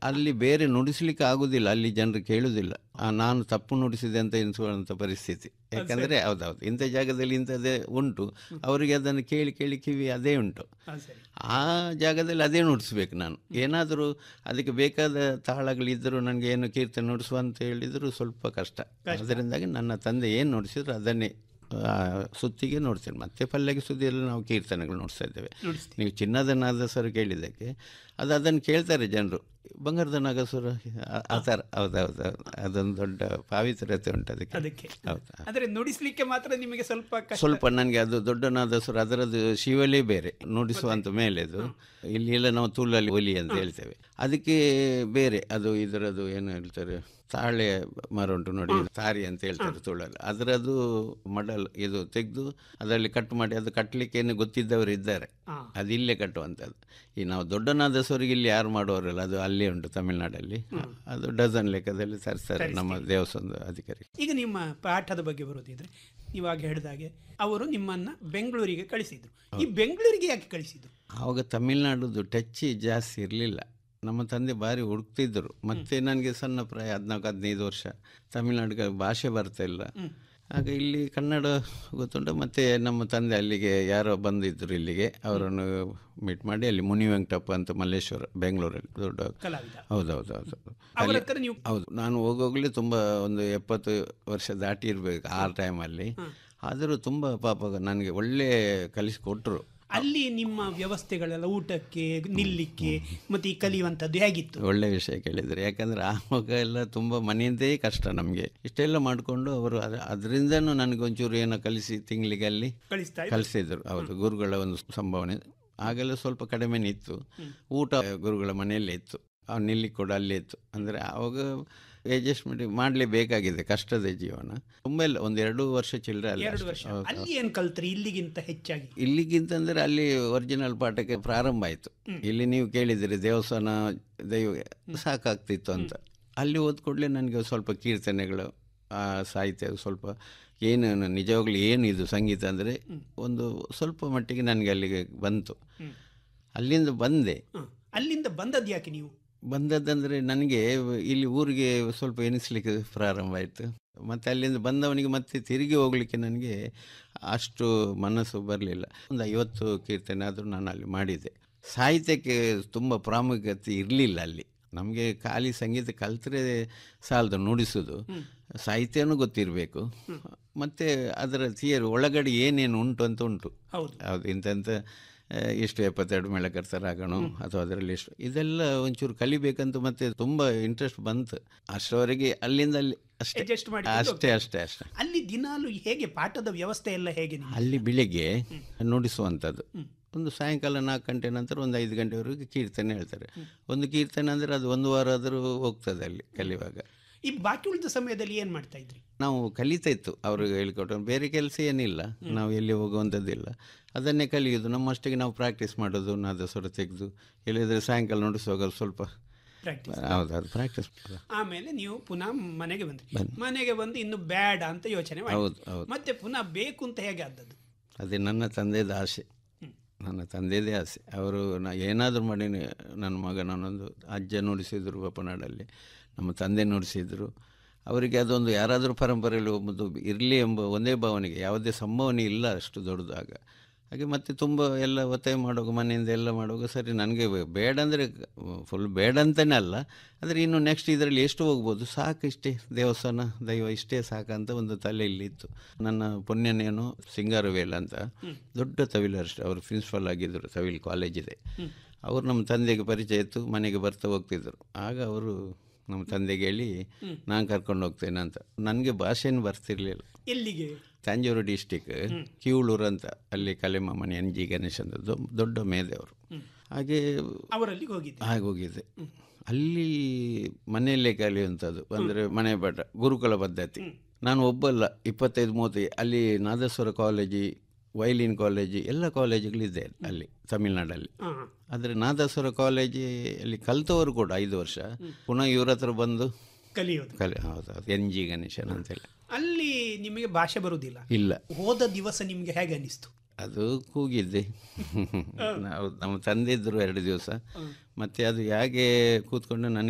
ಅಲ್ಲಿ ಬೇರೆ ನುಡಿಸ್ಲಿಕ್ಕೆ ಆಗುದಿಲ್ಲ ಅಲ್ಲಿ ಜನರು ಕೇಳುವುದಿಲ್ಲ ಆ, ನಾನು ತಪ್ಪು ನುಡಿಸಿದೆ ಅಂತ ಎನಿಸುವಂಥ ಪರಿಸ್ಥಿತಿ ಯಾಕಂದರೆ ಹೌದೌದು ಇಂಥ ಜಾಗದಲ್ಲಿ ಇಂಥದ್ದೇ ಉಂಟು ಅವರಿಗೆ ಅದನ್ನು ಕೇಳಿ ಕೇಳಿ ಕಿವಿ ಅದೇ ಉಂಟು ಹಾ, ಸರಿ ಆ ಜಾಗದಲ್ಲಿ ಅದೇ ನುಡಿಸ್ಬೇಕು ನಾನು ಏನಾದರೂ ಅದಕ್ಕೆ ಬೇಕಾದ ತಾಳಗಳಿದ್ದರೂ ನನಗೆ ಏನು ಕೀರ್ತನೆ ನುಡಿಸುವ ಅಂತ ಹೇಳಿದರೂ ಸ್ವಲ್ಪ ಕಷ್ಟ ಅದರಿಂದಾಗಿ ನನ್ನ ತಂದೆ ಏನು ನುಡಿಸಿದ್ರು ಅದನ್ನೇ ಆ, ಸುತ್ತಿಗೆ ನೋಡ್ತೇನೆ ಮತ್ತೆ ಪಲ್ಲಕ್ಕೆ ಸುದ್ದಿಯಲ್ಲಿ ನಾವು ಕೀರ್ತನೆಗಳು ನೋಡ್ತಾ ಇದ್ದೇವೆ ನುಡಿಸ್ತೀವಿ. ನೀವು ಚಿನ್ನದ ನಾದಸ್ವರ ಕೇಳಿದ್ದಕ್ಕೆ ಅದು ಅದನ್ನು ಕೇಳ್ತಾರೆ ಜನರು ಬಂಗಾರದ ನಾಗಸ್ವರ ಆ- ಆ ಥರ ಹೌದೌದು ಅದೊಂದು ದೊಡ್ಡ ಪಾವಿತ್ರತೆ ಉಂಟು ಅದಕ್ಕೆ ಅದಕ್ಕೆ ಹೌದಾ ಆದರೆ ನುಡಿಸ್ಲಿಕ್ಕೆ ಮಾತ್ರ ನಿಮಗೆ ಸ್ವಲ್ಪ ಕಷ್ಟ ಸ್ವಲ್ಪ ನನಗೆ ಅದು ದೊಡ್ಡ ನಾದಸ್ವರ ಅದರದ್ದು ಶಿವಲೇ ಬೇರೆ ನುಡಿಸುವಂತ ಮೇಲೆ ಅದು ಇಲ್ಲಿ ಎಲ್ಲ ನಾವು ತುಳ್ಳಲ್ಲಿ ಒಲಿ ಅಂತ ಹೇಳ್ತೇವೆ ಅದಕ್ಕೆ ಬೇರೆ ಅದು ಇದರದು ಏನು ಹೇಳ್ತಾರೆ ತಾಳೆ ಮರ ಉಂಟು ನೋಡಿ ತಾರಿ ಅಂತ ಹೇಳ್ತಾರೆ ತುಳ್ಳಲ್ಲಿ ಅದರದ್ದು ಮಡಲ್ ಇದು ತೆಗೆದು ಅದರಲ್ಲಿ ಕಟ್ ಮಾಡಿ ಅದು ಕಟ್ಟಲಿಕ್ಕೆ ಏನು ಗೊತ್ತಿದ್ದವರು ಇದ್ದಾರೆ ಹಾ. ಅದು ಇಲ್ಲೇ ಕಟ್ಟುವಂಥದ್ದು ಈ ನಾವು ದೊಡ್ಡ ನಾದಸ್ವರಿಗೆ ಇಲ್ಲಿ ಯಾರು ಮಾಡೋರಲ್ಲ ಅದು ಅಲ್ಲೇ ಉಂಟು ತಮಿಳ್ನಾಡಲ್ಲಿ ಅದು ಡಜನ್ ಲೆಕ್ಕದಲ್ಲಿ ತರಿಸ್ತಾರೆ ನಮ್ಮ ದೇವಸ್ಥಾನದ ಅಧಿಕಾರಿ ಈಗ ನಿಮ್ಮ ಪಾಠದ ಬಗ್ಗೆ ಬರೋದಿದ್ರೆ ನೀವಾಗ ಹೇಳಿದಾಗೆ ಅವರು ನಿಮ್ಮನ್ನ ಬೆಂಗಳೂರಿಗೆ ಕಳಿಸಿದ್ರು ಈ ಬೆಂಗಳೂರಿಗೆ ಯಾಕೆ ಕಳಿಸಿದ್ರು ಆವಾಗ ತಮಿಳ್ನಾಡುದು ಟಚ್ ಜಾಸ್ತಿ ಇರಲಿಲ್ಲ ನಮ್ಮ ತಂದೆ ಭಾರಿ ಹುಡುಕ್ತಿದ್ದರು ಮತ್ತೆ ನನಗೆ ಸಣ್ಣ ಪ್ರಾಯ ಹದಿನಾಲ್ಕು ಹದಿನೈದು ವರ್ಷ ತಮಿಳ್ನಾಡಿಗೆ ಭಾಷೆ ಬರ್ತಾ ಇಲ್ಲ ಆಗ ಇಲ್ಲಿ ಕನ್ನಡ ಗೊತ್ತುಂಟು ಮತ್ತೆ ನಮ್ಮ ತಂದೆ ಅಲ್ಲಿಗೆ ಯಾರೋ ಬಂದಿದ್ದರು ಇಲ್ಲಿಗೆ ಅವರನ್ನು ಮೀಟ್ ಮಾಡಿ ಅಲ್ಲಿ ಮುನಿ ವೆಂಕಟಪ್ಪ ಅಂತ ಮಲ್ಲೇಶ್ವರ ಬೆಂಗಳೂರಲ್ಲಿ ದೊಡ್ಡ ಕಲಾವಿದ ಹೌದೌದು ಹೌದು ಅವರ ಹತ್ರ ನೀವು ಹೌದು ನಾನು ಹೋಗೋಗ್ಲಿ ತುಂಬ ಒಂದು ಎಪ್ಪತ್ತು ವರ್ಷ ದಾಟಿ ಇರಬೇಕು ಆ ಟೈಮಲ್ಲಿ ಆದರೂ ತುಂಬ ಪಾಪ ನನಗೆ ಒಳ್ಳೆ ಕಲಿಸಿಕೊಟ್ರು ಅಲ್ಲಿ ನಿಮ್ಮ ವ್ಯವಸ್ಥೆಗಳೆಲ್ಲ ಊಟಕ್ಕೆ ನಿಲ್ಲಿಕ್ಕೆ ಮತ್ತೆ ಈ ಕಲಿಯುವಂಥದ್ದು ಹೇಗಿತ್ತು ಒಳ್ಳೆ ವಿಷಯ ಕೇಳಿದರೆ ಯಾಕಂದ್ರೆ ಆವಾಗ ಎಲ್ಲ ತುಂಬ ಮನೆಯಿಂದೇ ಕಷ್ಟ ನಮಗೆ ಇಷ್ಟೆಲ್ಲ ಮಾಡಿಕೊಂಡು ಅವರು ಅದ ಅದರಿಂದನೂ ನನಗೆ ಒಂಚೂರು ಏನೋ ಕಲಿಸಿ ತಿಂಗಳಿಗೆ ಅಲ್ಲಿ ಕಳಿಸ್ತಾ ಇದ್ರು. ಕಲಿಸಿದ್ರು ಹೌದು ಗುರುಗಳ ಒಂದು ಸಂಭಾವನೆ ಆಗೆಲ್ಲ ಸ್ವಲ್ಪ ಕಡಿಮೆನೇ ಇತ್ತು ಊಟ ಗುರುಗಳ ಮನೆಯಲ್ಲೇ ಇತ್ತು ಅವ್ನು ನಿಲ್ಲಿಕ್ಕೆ ಕೂಡ ಅಲ್ಲೇ ಇತ್ತು ಅಂದರೆ ಆವಾಗ ಅಡ್ಜಸ್ಟ್ಮೆಂಟ್ ಮಾಡಲೇಬೇಕಾಗಿದೆ ಕಷ್ಟದ ಜೀವನ ತುಂಬ ಇಲ್ಲ ಒಂದು ಎರಡು ವರ್ಷ ಚಿಲ್ಲರೆ ಅಲ್ಲ ಎರಡು ವರ್ಷ ಅಲ್ಲಿ ಏನ್ ಕಲ್ತ್ರಿ ಇಲ್ಲಿಗಿಂತ ಹೆಚ್ಚಾಗಿ ಇಲ್ಲಿಗಿಂತ ಅಂದರೆ ಅಲ್ಲಿ ಒರಿಜಿನಲ್ ಪಾಠಕ್ಕೆ ಪ್ರಾರಂಭ ಆಯಿತು ಇಲ್ಲಿ ನೀವು ಕೇಳಿದಿರಿ ದೇವಸ್ಥಾನ ದೈವ ಸಾಕಾಗ್ತಿತ್ತು ಅಂತ ಅಲ್ಲಿ ಓದ್ಕೊಡ್ಲೆ ನನಗೆ ಸ್ವಲ್ಪ ಕೀರ್ತನೆಗಳು ಆ ಸಾಹಿತ್ಯ ಸ್ವಲ್ಪ ಏನು ನಿಜವಾಗ್ಲೂ ಏನು ಇದು ಸಂಗೀತ ಅಂದರೆ ಒಂದು ಸ್ವಲ್ಪ ಮಟ್ಟಿಗೆ ನನಗೆ ಅಲ್ಲಿಗೆ ಬಂತು ಅಲ್ಲಿಂದ ಬಂದೆ ಹ. ಅಲ್ಲಿಂದ ಬಂದದ್ದು ಯಾಕೆ ನೀವು ಬಂದದ್ದಂದರೆ ನನಗೆ ಇಲ್ಲಿ ಊರಿಗೆ ಸ್ವಲ್ಪ ಎನಿಸ್ಲಿಕ್ಕೆ ಪ್ರಾರಂಭ ಆಯಿತು ಮತ್ತು ಅಲ್ಲಿಂದ ಬಂದವನಿಗೆ ಮತ್ತೆ ತಿರುಗಿ ಹೋಗಲಿಕ್ಕೆ ನನಗೆ ಅಷ್ಟು ಮನಸ್ಸು ಬರಲಿಲ್ಲ ಒಂದು ಐವತ್ತು ಕೀರ್ತನೆ ಆದರೂ ನಾನು ಅಲ್ಲಿ ಮಾಡಿದ್ದೆ ಸಾಹಿತ್ಯಕ್ಕೆ ತುಂಬ ಪ್ರಾಮುಖ್ಯತೆ ಇರಲಿಲ್ಲ ಅಲ್ಲಿ ನಮಗೆ ಖಾಲಿ ಸಂಗೀತ ಕಲ್ತರೆ ಸಾಲದು ನುಡಿಸೋದು ಸಾಹಿತ್ಯನೂ ಗೊತ್ತಿರಬೇಕು ಮತ್ತು ಅದರ ಥಿಯರಿ ಒಳಗಡೆ ಏನೇನು ಉಂಟು ಅಂತ ಉಂಟು ಹೌದು ಹೌದು ಇಂಥಂಥ ಆ, ಇಷ್ಟು ಎಪ್ಪತ್ತೆರಡು ಮೇಳಕರ್ತರಾಗೋಣ ಅಥವಾ ಅದರಲ್ಲಿ ಇಷ್ಟು ಇದೆಲ್ಲ ಒಂಚೂರು ಕಲಿಬೇಕಂತ ಮತ್ತೆ ತುಂಬ ಇಂಟ್ರೆಸ್ಟ್ ಬಂತು ಅಷ್ಟರವರೆಗೆ ಅಲ್ಲಿಂದ ಅಲ್ಲಿ ಅಷ್ಟೇ Adjust ಮಾಡಿ ಅಷ್ಟೇ ಅಷ್ಟೇ ಅಷ್ಟೇ ಅಲ್ಲಿ ದಿನಾಲು ಹೇಗೆ ಪಾಠದ ವ್ಯವಸ್ಥೆ ಎಲ್ಲ ಹೇಗೆ ನಿಮ್ಗೆ? ಅಲ್ಲಿ ಬೆಳಿಗ್ಗೆ ನುಡಿಸುವಂಥದ್ದು ಒಂದು ಸಾಯಂಕಾಲ ನಾಲ್ಕು ಗಂಟೆ ನಂತರ ಒಂದು ಐದು ಗಂಟೆವರೆಗೆ ಕೀರ್ತನೆ ಹೇಳ್ತಾರೆ ಒಂದು ಕೀರ್ತನೆ ಅಂದರೆ ಅದು ಒಂದು ವಾರ ಆದರೂ ಹೋಗ್ತದೆ ಅಲ್ಲಿ ಕಲಿಯುವಾಗ ಈ ಬಾಕಿ ಉಳಿದ ಸಮಯದಲ್ಲಿ ಏನ್ ಮಾಡ್ತಾ ಇದ್ರಿ ನಾವು ಕಲಿತಾ ಇತ್ತು ಅವ್ರಿಗೆ ಹೇಳಿಕೊಟ್ಟು ಬೇರೆ ಕೆಲಸ ಏನಿಲ್ಲ ನಾವು ಎಲ್ಲಿ ಹೋಗುವಂಥದ್ದಿಲ್ಲ ಅದನ್ನೇ ಕಲಿಯೋದು ನಮ್ಮಷ್ಟಿಗೆ ನಾವು ಪ್ರಾಕ್ಟೀಸ್ ಮಾಡೋದು ನಾದಸ್ವರ ತೆಗೆದು ಎಲ್ಲಿದ್ರೆ ಸಾಯಂಕಾಲ ನುಡಿಸುವಾಗ ಸ್ವಲ್ಪ ಪ್ರಾಕ್ಟೀಸ್ ಹೌದು ಅದು ಪ್ರಾಕ್ಟೀಸ್ ಆಮೇಲೆ ನೀವು ಪುನಃ ಮನೆಗೆ ಬಂದ್ರಿ ಮನೆಗೆ ಬಂದು ಇನ್ನು ಬೇಡ ಅಂತ ಯೋಚನೆ ಮಾಡಿ ಹೌದು ಹೌದು ಮತ್ತೆ ಪುನಃ ಬೇಕು ಅಂತ ಹೇಗೆ ಆದದ್ದು ಅದೇ ನನ್ನ ತಂದೆದ ಆಸೆ ನನ್ನ ತಂದೆದೇ ಆಸೆ ಅವರು ನಾ ಏನಾದರೂ ಮಾಡಿ ನನ್ನ ಮಗ ನಾನೊಂದು ಅಜ್ಜ ನುಡಿಸಿದ್ರು ಬಪ್ಪನಾಡಲ್ಲಿ ನಮ್ಮ ತಂದೆ ನುಡಿಸಿದ್ರು ಅವರಿಗೆ ಅದೊಂದು ಯಾರಾದರೂ ಪರಂಪರೆಯಲ್ಲಿ ಒಬ್ಬದು ಇರಲಿ ಎಂಬ ಒಂದೇ ಭಾವನೆಗೆ ಯಾವುದೇ ಸಂಭಾವನೆ ಇಲ್ಲ ಅಷ್ಟು ದೊಡ್ಡದಾಗ ಹಾಗೆ ಮತ್ತೆ ತುಂಬ ಎಲ್ಲ ಒತ್ತಾಯ ಮಾಡುವಾಗ ಮನೆಯಿಂದ ಎಲ್ಲ ಮಾಡುವಾಗ ಸರಿ ನನಗೆ ಬೇಡ ಅಂದರೆ ಫುಲ್ ಬೇಡ ಅಂತಲೇ ಅಲ್ಲ ಆದರೆ ಇನ್ನು ನೆಕ್ಸ್ಟ್ ಇದರಲ್ಲಿ ಎಷ್ಟು ಹೋಗ್ಬೋದು ಸಾಕು ಇಷ್ಟೇ ದೇವಸ್ಥಾನ ದೈವ ಇಷ್ಟೇ ಸಾಕಂತ ಒಂದು ತಲೆಯಲ್ಲಿ ಇತ್ತು ನನ್ನ ಪುಣ್ಯನೇನು ಸಿಂಗಾರವೇಲ್ ಅಂತ ದೊಡ್ಡ ತವಿಲರ್ಸ್ಟ್ ಅವರು ಪ್ರಿನ್ಸಿಪಲ್ ಆಗಿದ್ದರು ತವಿಲ್ ಕಾಲೇಜ್ ಇದೆ ಅವರು ನಮ್ಮ ತಂದೆಗೆ ಪರಿಚಯ ಇತ್ತು ಮನೆಗೆ ಬರ್ತಾ ಹೋಗ್ತಿದ್ದರು ಆಗ ಅವರು ನಮ್ಮ ತಂದೆಗೆ ಹೇಳಿ ನಾನು ಕರ್ಕೊಂಡು ಹೋಗ್ತೇನೆ ಅಂತ ನನಗೆ ಭಾಷೆನೂ ಬರ್ತಿರ್ಲಿಲ್ಲ ಎಲ್ಲಿಗೆ ತಂಜೂರು ಡಿಸ್ಟಿಕ್ ಕಿವಳೂರು ಅಂತ ಅಲ್ಲಿ ಕಲೆಮಾಮಣಿ ಎನ್ ಜಿ ಗಣೇಶ್ ಅಂತ ದೊ- ದೊಡ್ಡ ಮೇದೆಯವರು ಹಾಗೆ ಅವರಲ್ಲಿಗೆ ಹೋಗಿದ್ದೆ ಹಾಗೆ ಹೋಗಿದ್ದೆ ಅಲ್ಲಿ ಮನೆಯಲ್ಲೇ ಕಲಿಯುವಂಥದ್ದು ಅಂದರೆ ಮನೆ ಪಾಠ ಗುರುಕುಲ ಪದ್ಧತಿ ನಾನು ಒಬ್ಬಲ್ಲ ಇಪ್ಪತ್ತೈದು ಮೂವತ್ತು ಅಲ್ಲಿ ನಾದಸ್ವರ ಕಾಲೇಜಿ ವೈಲಿನ್ ಕಾಲೇಜಿ ಎಲ್ಲ ಕಾಲೇಜುಗಳಿದೆ ಅಲ್ಲಿ ತಮಿಳ್ನಾಡಲ್ಲಿ ಹಾ ಆದರೆ ನಾದಸ್ವರ ಕಾಲೇಜಿ ಅಲ್ಲಿ ಕಲ್ತವರು ಕೂಡ ಐದು ವರ್ಷ ಪುನಃ ಇವ್ರ ಹತ್ರ ಬಂದು ಕಲಿಯೋದು ಕಲಿ ಹೌದು ಎನ್ ಜಿ ಗಣೇಶನ್ ಅಂತೆಲ್ಲ ಅಲ್ಲಿ ನಿಮಗೆ ಭಾಷೆ ಬರುವುದಿಲ್ಲ ಇಲ್ಲ ಹೋದ ದಿವಸ ನಿಮ್ಗೆ ಹೇಗೆ ಅನಿಸ್ತು ಅದು ಕೂಗಿದ್ದೆ ನಾವು ನಮ್ಮ ತಂದೆ ಇದ್ರು ಎರಡು ದಿವಸ ಮತ್ತೆ ಅದು ಹೇಗೆ ಕೂತ್ಕೊಂಡು ನನಗೆ